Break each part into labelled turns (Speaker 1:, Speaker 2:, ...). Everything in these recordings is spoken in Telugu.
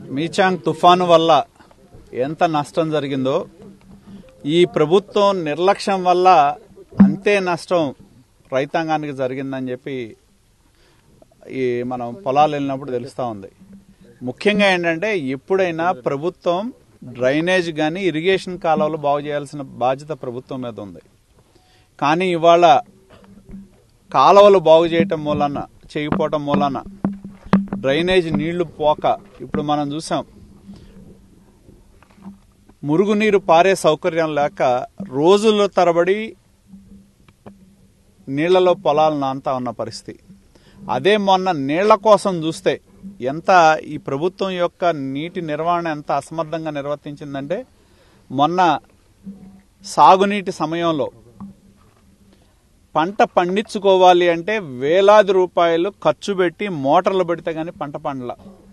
Speaker 1: మీచాంగ్ తుఫాను వల్ల ఎంత నష్టం జరిగిందో ఈ ప్రభుత్వం నిర్లక్ష్యం వల్ల అంతే నష్టం రైతాంగానికి జరిగిందని చెప్పి ఈ మనం పొలాలు వెళ్ళినప్పుడు తెలుస్తూ ఉంది ముఖ్యంగా ఏంటంటే ఎప్పుడైనా ప్రభుత్వం డ్రైనేజ్ కానీ ఇరిగేషన్ కాలువలు బాగు చేయాల్సిన బాధ్యత ప్రభుత్వం మీద ఉంది కానీ ఇవాళ కాలువలు బాగు చేయటం మూలన చేయకపోవటం మూలన డ్రైనేజ్ నీళ్లు పోక ఇప్పుడు మనం చూసాం మురుగునీరు పారే సౌకర్యం లేక రోజుల తరబడి నీళ్లలో పొలాలు నాంతా ఉన్న పరిస్థితి అదే మొన్న నీళ్ల కోసం చూస్తే ఎంత ఈ ప్రభుత్వం యొక్క నీటి నిర్వహణ ఎంత అసమర్థంగా నిర్వర్తించిందంటే మొన్న సాగునీటి సమయంలో పంట పండించుకోవాలి అంటే వేలాది రూపాయలు ఖర్చు పెట్టి మోటార్లు పెడితే గానీ పంట పండల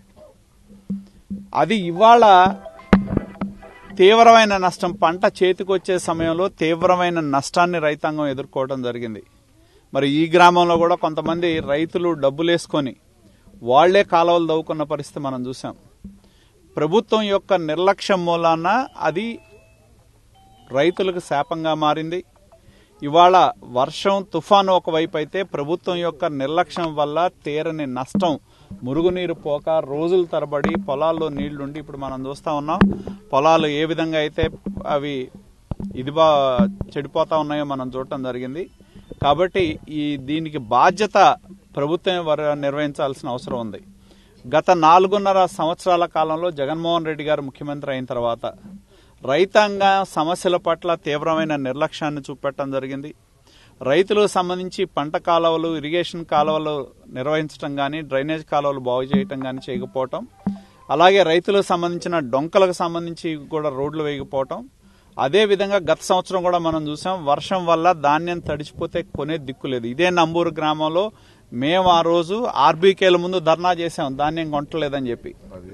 Speaker 1: అది ఇవాళ తీవ్రమైన నష్టం పంట చేతికొచ్చే సమయంలో తీవ్రమైన నష్టాన్ని రైతాంగం ఎదుర్కోవడం జరిగింది మరి ఈ గ్రామంలో కూడా కొంతమంది రైతులు డబ్బులేసుకొని వాళ్లే కాలువలు దవ్వుకున్న పరిస్థితి మనం చూసాం ప్రభుత్వం యొక్క నిర్లక్ష్యం మూలాన అది రైతులకు శాపంగా మారింది ఇవాళ వర్షం తుఫాను ఒకవైపు అయితే ప్రభుత్వం యొక్క నిర్లక్ష్యం వల్ల తీరని నష్టం మురుగునీరు పోక రోజుల తరబడి పొలాల్లో నీళ్లుండి ఇప్పుడు మనం చూస్తా ఉన్నాం పొలాలు ఏ విధంగా అయితే అవి ఇది బా చెడిపోతా ఉన్నాయో మనం చూడటం జరిగింది కాబట్టి ఈ దీనికి బాధ్యత ప్రభుత్వం వర- నిర్వహించాల్సిన అవసరం ఉంది గత నాలుగున్నర సంవత్సరాల కాలంలో జగన్మోహన్ రెడ్డి గారు ముఖ్యమంత్రి అయిన తర్వాత రైతాంగ సమస్యల పట్ల తీవ్రమైన నిర్లక్ష్యాన్ని చూపెట్టడం జరిగింది రైతులకు సంబంధించి పంట కాలువలు ఇరిగేషన్ కాలువలు నిర్వహించడం కానీ డ్రైనేజ్ కాలువలు బాగు చేయటం కానీ చేయకపోవటం అలాగే రైతులకు సంబంధించిన డొంకలకు సంబంధించి కూడా రోడ్లు వేయకపోవటం అదే విధంగా గత సంవత్సరం కూడా మనం చూసాం వర్షం వల్ల ధాన్యం తడిచిపోతే కొనే దిక్కు లేదు ఇదే నంబూరు గ్రామంలో మేము ఆ రోజు ఆర్బీకేల ముందు ధర్నా చేసాం ధాన్యం కొనట్లేదని చెప్పి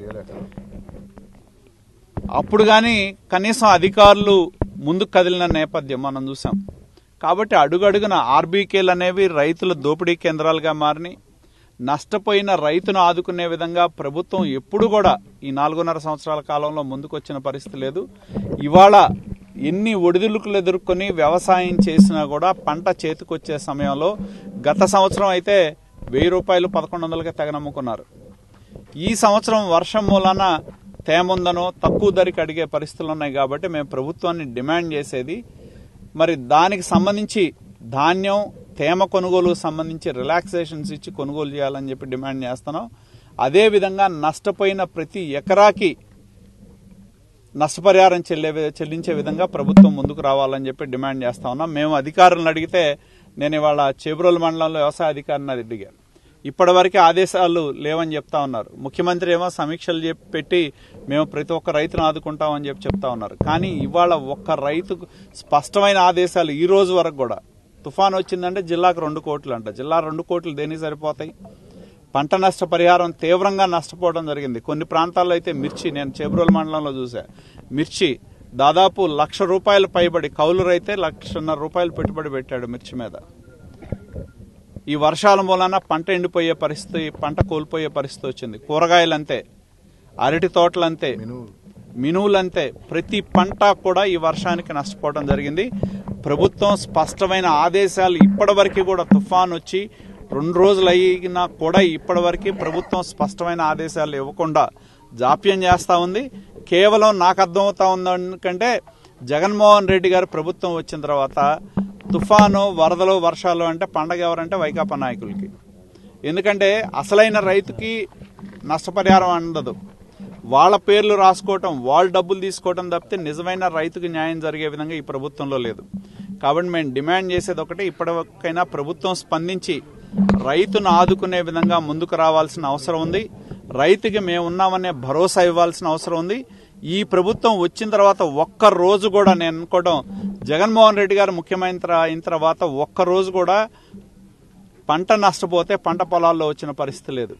Speaker 1: అప్పుడు కానీ కనీసం అధికారులు ముందుకు కదిలిన నేపథ్యం మనం చూసాం కాబట్టి అడుగడుగున ఆర్బీకేలు అనేవి రైతుల దోపిడీ కేంద్రాలుగా మారినాయి నష్టపోయిన రైతును ఆదుకునే విధంగా ప్రభుత్వం ఎప్పుడు కూడా ఈ నాలుగున్నర సంవత్సరాల కాలంలో ముందుకొచ్చిన పరిస్థితి లేదు ఇవాళ ఎన్ని ఒడిదుడుకులు ఎదుర్కొని వ్యవసాయం చేసినా కూడా పంట చేతికొచ్చే సమయంలో గత సంవత్సరం అయితే వెయ్యి రూపాయలు పదకొండు వందలకే తెగనమ్ముకున్నారు ఈ సంవత్సరం వర్షం మూలన తేముందనో తక్కువ ధరకి అడిగే పరిస్థితులు ఉన్నాయి కాబట్టి మేము ప్రభుత్వాన్ని డిమాండ్ చేసేది మరి దానికి సంబంధించి ధాన్యం తేమ కొనుగోలు సంబంధించి రిలాక్సేషన్స్ ఇచ్చి కొనుగోలు చేయాలని చెప్పి డిమాండ్ చేస్తున్నాం అదే విధంగా నష్టపోయిన ప్రతి ఎకరాకి నష్టపరిహారం చెల్లే చెల్లించే విధంగా ప్రభుత్వం ముందుకు రావాలని చెప్పి డిమాండ్ చేస్తా ఉన్నాం మేము అధికారులను అడిగితే నేను ఇవాళ చేబ్రోలు మండలంలో వ్యవసాయ అధికారిని అడిగాను ఇప్పటివరకు ఆదేశాలు లేవని చెప్తా ఉన్నారు ముఖ్యమంత్రి ఏమో సమీక్షలు చెప్పి పెట్టి మేము ప్రతి ఒక్క రైతును ఆదుకుంటామని చెప్పి చెప్తా ఉన్నారు కానీ ఇవాళ ఒక్క రైతుకు స్పష్టమైన ఆదేశాలు ఈ రోజు వరకు కూడా తుఫాన్ వచ్చిందంటే జిల్లాకు రెండు కోట్లు అంట జిల్లా రెండు కోట్లు దేనికి సరిపోతాయి పంట నష్ట పరిహారం తీవ్రంగా నష్టపోవడం జరిగింది కొన్ని ప్రాంతాల్లో అయితే మిర్చి నేను చేబ్రోల్ మండలంలో చూసా మిర్చి దాదాపు లక్ష రూపాయలు పైబడి కౌలురైతే లక్షన్నర రూపాయలు పెట్టుబడి పెట్టాడు మిర్చి మీద ఈ వర్షాల మూలన పంట ఎండిపోయే పరిస్థితి పంట కోల్పోయే పరిస్థితి వచ్చింది కూరగాయలు అంతే అరటి తోటలు అంతే మినువులంతే ప్రతి పంట కూడా ఈ వర్షానికి నష్టపోవడం జరిగింది ప్రభుత్వం స్పష్టమైన ఆదేశాలు ఇప్పటివరకు కూడా తుఫాన్ వచ్చి రెండు రోజులు అయినా కూడా ఇప్పటివరకు ప్రభుత్వం స్పష్టమైన ఆదేశాలు ఇవ్వకుండా జాప్యం చేస్తా ఉంది కేవలం నాకు అర్థమవుతా ఉంది ఎందుకంటే జగన్మోహన్ రెడ్డి గారు ప్రభుత్వం వచ్చిన తర్వాత తుఫాను వరదలు వర్షాలు అంటే పండగ ఎవరంటే వైకాపా నాయకులకి ఎందుకంటే అసలైన రైతుకి నష్టపరిహారం అందదు వాళ్ళ పేర్లు రాసుకోవటం వాళ్ళ డబ్బులు తీసుకోవటం తప్పితే నిజమైన రైతుకి న్యాయం జరిగే విధంగా ఈ ప్రభుత్వంలో లేదు కాబట్టి మేము డిమాండ్ చేసేది ఒకటి ఇప్పటికైనా ప్రభుత్వం స్పందించి రైతును ఆదుకునే విధంగా ముందుకు రావాల్సిన అవసరం ఉంది రైతుకి మేము ఉన్నామనే భరోసా ఇవ్వాల్సిన అవసరం ఉంది ఈ ప్రభుత్వం వచ్చిన తర్వాత ఒక్క రోజు కూడా నేను అనుకోవడం జగన్మోహన్ రెడ్డి గారు ముఖ్యమంత్రి అయిన తర్వాత ఒక్క రోజు కూడా పంట నష్టపోతే పంట పొలాల్లో వచ్చిన పరిస్థితి లేదు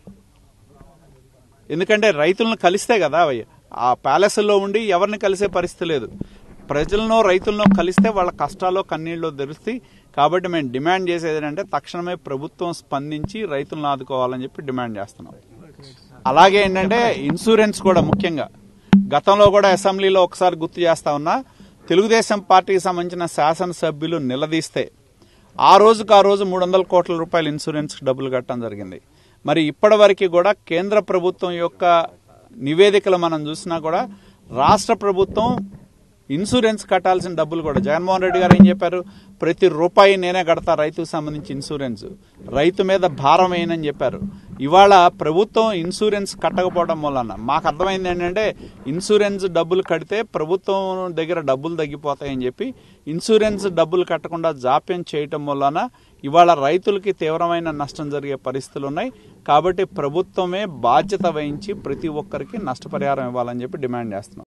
Speaker 1: ఎందుకంటే రైతులను కలిస్తే కదా అవి ఆ ప్యాలెస్లో ఉండి ఎవరిని కలిసే పరిస్థితి లేదు ప్రజలను రైతులను కలిస్తే వాళ్ళ కష్టాల్లో కన్నీళ్ళు తెరుస్తాయి కాబట్టి మేము డిమాండ్ చేసేది ఏంటంటే తక్షణమే ప్రభుత్వం స్పందించి రైతులను ఆదుకోవాలని చెప్పి డిమాండ్ చేస్తున్నాం అలాగే ఏంటంటే ఇన్సూరెన్స్ కూడా ముఖ్యంగా గతంలో కూడా అసెంబ్లీలో ఒకసారి గుర్తు చేస్తా ఉన్నా తెలుగుదేశం పార్టీకి సంబంధించిన శాసనసభ్యులు నిలదీస్తే ఆ రోజుకు ఆ రోజు మూడు వందల కోట్ల రూపాయల ఇన్సూరెన్స్ డబ్బులు కట్టడం జరిగింది మరి ఇప్పటివరకు కూడా కేంద్ర ప్రభుత్వం యొక్క నివేదికలు మనం చూసినా కూడా రాష్ట్ర ప్రభుత్వం ఇన్సూరెన్స్ కట్టాల్సిన డబ్బులు కూడా జగన్మోహన్ రెడ్డి గారు ఏం చెప్పారు ప్రతి రూపాయి నేనే కడతా రైతుకు సంబంధించి ఇన్సూరెన్స్ రైతు మీద భారం వేయనని చెప్పారు ఇవాళ ప్రభుత్వం ఇన్సూరెన్స్ కట్టకపోవడం వలన మాకు అర్థమైంది ఏంటంటే ఇన్సూరెన్స్ డబ్బులు కడితే ప్రభుత్వం దగ్గర డబ్బులు తగ్గిపోతాయని చెప్పి ఇన్సూరెన్స్ డబ్బులు కట్టకుండా జాప్యం చేయటం వలన ఇవాళ రైతులకి తీవ్రమైన నష్టం జరిగే పరిస్థితులు ఉన్నాయి కాబట్టి ప్రభుత్వమే బాధ్యత వహించి ప్రతి ఒక్కరికి నష్టపరిహారం ఇవ్వాలని చెప్పి డిమాండ్ చేస్తున్నాం